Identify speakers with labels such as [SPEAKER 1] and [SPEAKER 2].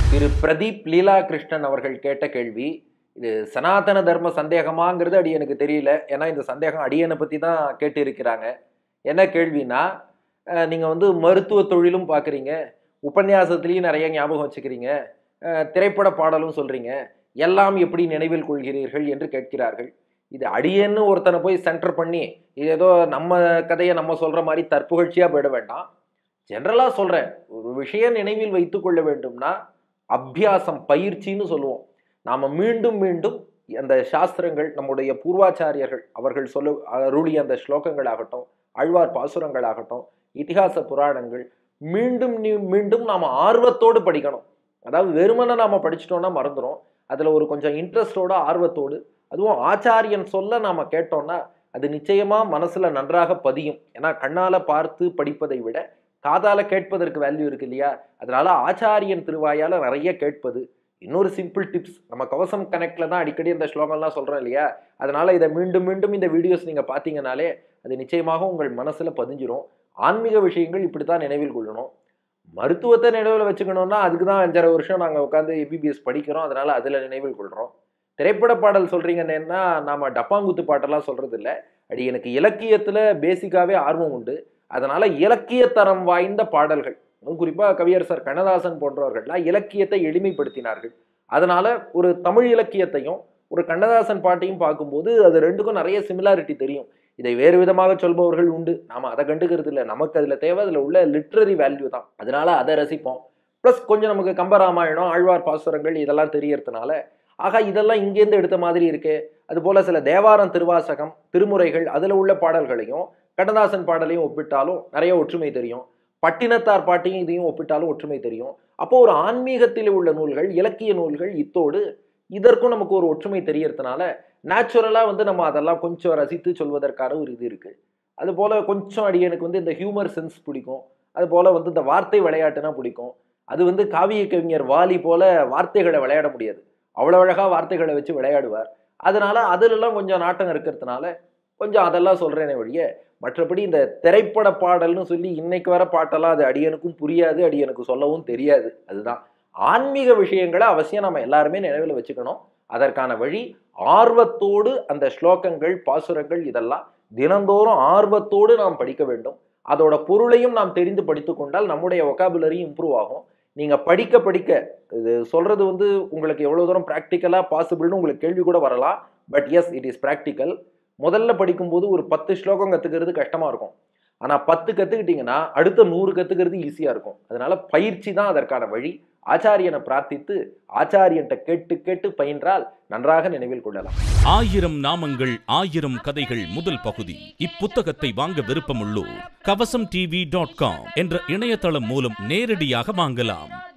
[SPEAKER 1] திரு பிரதீப் லீலா கிருஷ்ணன் அவர்கள் கேட்ட கேள்வி இது சனாதன தர்ம சந்தேகமாங்கிறது அடி எனக்கு தெரியல ஏன்னா இந்த சந்தேகம் அடியனை பற்றி தான் கேட்டு இருக்கிறாங்க என்ன கேள்வினா அஹ், நீங்க வந்து மருத்துவ தொழிலும் பார்க்குறீங்க உபன்யாசத்துலேயும் நிறைய ஞாபகம் வச்சுக்கிறீங்க அஹ், திரைப்பட பாடலும் சொல்றீங்க எல்லாம் எப்படி நினைவில் கொள்கிறீர்கள் என்று கேட்கிறார்கள் இது அடியன்னு ஒருத்தனை போய் சென்டர் பண்ணி இது ஏதோ நம்ம கதையை நம்ம சொல்ற மாதிரி தற்புகழ்ச்சியா போயிட வேண்டாம் ஜென்ரலாக சொல்றேன் ஒரு விஷயம் நினைவில் வைத்துக் கொள்ள வேண்டும்னா அபியாசம் பயிற்சின்னு சொல்லுவோம் நாம மீண்டும் மீண்டும் அந்த சாஸ்திரங்கள் நம்முடைய பூர்வாச்சாரியர்கள் அவர்கள் சொல்ல அருளிய அந்த ஸ்லோகங்கள் ஆகட்டும் ஆழ்வார் பாசுரங்கள் ஆகட்டும் இதிகாச புராணங்கள் மீண்டும் நீ- மீண்டும் நாம ஆர்வத்தோடு படிக்கணும் அதாவது வெறுமனை நாம படிச்சிட்டோம்னா மறந்துடும் அதுல ஒரு கொஞ்சம் இன்ட்ரெஸ்டோட ஆர்வத்தோடு அதுவும் ஆச்சாரியன் சொல்ல நாம கேட்டோம்னா அது நிச்சயமா மனசுல நன்றாக பதியும் ஏன்னா கண்ணால பார்த்து படிப்பதை விட காதால கேட்பதற்கு வேல்யூ இருக்கு இல்லையா அதனால ஆச்சாரியன் திருவாயால நிறைய கேட்பது இன்னொரு சிம்பிள் டிப்ஸ் நம்ம கவசம் கனெக்ட்ல தான் அடிக்கடி இந்த ஸ்லோகம்லாம் சொல்றோம் இல்லையா அதனால இதை மீண்டும் மீண்டும் இந்த வீடியோஸ் நீங்க பார்த்தீங்கனாலே அது நிச்சயமாக உங்கள் மனசுல பதிஞ்சிரும் ஆன்மீக விஷயங்கள் இப்படித்தான் நினைவில் கொள்ளணும் மருத்துவத்தை நினைவில் வச்சுக்கணும்னா அதுக்கு தான் அஞ்சரை வருஷம் நாங்கள் உட்காந்து எபிபிஎஸ் படிக்கிறோம் அதனால அதில் நினைவில் கொள்கிறோம் திரைப்பட பாடல் சொல்றீங்கன்னா நாம டப்பாங்குத்து பாட்டெல்லாம் சொல்றது இல்ல அடி எனக்கு இலக்கியத்துல பேசிக்காவே ஆர்வம் உண்டு அதனால இலக்கிய தரம் வாய்ந்த பாடல்கள் அதுவும் குறிப்பா கவியரசர் கண்ணதாசன் போன்றவர்கள்லாம் இலக்கியத்தை எளிமைப்படுத்தினார்கள் அதனால ஒரு தமிழ் இலக்கியத்தையும் ஒரு கண்ணதாசன் பாட்டையும் பார்க்கும்போது அது ரெண்டுக்கும் நிறைய சிமிலாரிட்டி தெரியும் இதை வேறு விதமாக சொல்பவர்கள் உண்டு நாம அதை கண்டுக்கிறது இல்லை நமக்கு அதுல தேவை அதுல உள்ள லிட்ரரி வேல்யூ தான் அதனால அதை ரசிப்போம் ப்ளஸ் கொஞ்சம் நமக்கு கம்பராமாயணம் ஆழ்வார் பாசுரங்கள் இதெல்லாம் தெரியறதுனால ஆகா இதெல்லாம் இங்கேருந்து எடுத்த மாதிரி இருக்கு அது போல சில தேவாரம் திருவாசகம் திருமுறைகள் அதுல உள்ள பாடல்களையும் கண்ணதாசன் பாடலையும் ஒப்பிட்டாலும் நிறைய ஒற்றுமை தெரியும் பட்டினத்தார் பாட்டையும் இதையும் ஒப்பிட்டாலும் ஒற்றுமை தெரியும் அப்போ ஒரு ஆன்மீகத்தில் உள்ள நூல்கள் இலக்கிய நூல்கள் இத்தோடு இதற்கும் நமக்கு ஒரு ஒற்றுமை தெரியறதுனால நேச்சுரலா வந்து நம்ம அதெல்லாம் கொஞ்சம் ரசித்து சொல்வதற்கான ஒரு இது இருக்கு அது போல கொஞ்சம் அடியனுக்கு வந்து இந்த ஹியூமர் சென்ஸ் பிடிக்கும் அது போல வந்து இந்த வார்த்தை விளையாட்டுனா பிடிக்கும் அது வந்து காவிய கவிஞர் வாலி போல வார்த்தைகளை விளையாட முடியாது அவ்வளோ அழகா வார்த்தைகளை வச்சு விளையாடுவார் அதனால அதுலலாம் கொஞ்சம் நாட்டம் இருக்கிறதுனால கொஞ்சம் அதெல்லாம் சொல்றேனே ஒழிய மற்றபடி இந்த திரைப்பட பாடல்னு சொல்லி இன்னைக்கு வர பாட்டெல்லாம் அது அடியனுக்கும் புரியாது அடியனுக்கு சொல்லவும் தெரியாது அதுதான் ஆன்மீக விஷயங்களை அவசியம் நம்ம எல்லாருமே நினைவில் வச்சுக்கணும் அதற்கான வழி ஆர்வத்தோடு அந்த ஸ்லோகங்கள் பாசுரங்கள் இதெல்லாம் தினந்தோறும் ஆர்வத்தோடு நாம் படிக்க வேண்டும் அதோட பொருளையும் நாம் தெரிந்து படித்து கொண்டால் நம்முடைய ஒகாபுலரி இம்ப்ரூவ் ஆகும் நீங்க படிக்க படிக்க இது சொல்றது வந்து உங்களுக்கு எவ்வளவு தூரம் ப்ராக்டிக்கலா பாசிபிள்னு உங்களுக்கு கேள்வி கூட வரலாம் but yes it is practical முதல்ல படிக்கும்போது ஒரு பத்து ஸ்லோகம் கத்துக்கிறது கஷ்டமா இருக்கும் ஆனா பத்து கத்துக்கிட்டீங்கன்னா அடுத்த நூறு கத்துக்கிறது ஈஸியா இருக்கும் அதனால பயிற்சி தான் அதற்கான வழி ஆச்சாரியனை பிரார்த்தித்து ஆச்சாரியன்ட்ட கேட்டு கேட்டு பயின்றால் நன்றாக நினைவில் கொள்ளலாம்
[SPEAKER 2] ஆயிரம் நாமங்கள் ஆயிரம் கதைகள் முதல் பகுதி இப்புத்தகத்தை வாங்க விருப்பமுள்ளோர் கவசம் டிவி டாட் காம் என்ற இணையதளம் மூலம் நேரடியாக வாங்கலாம்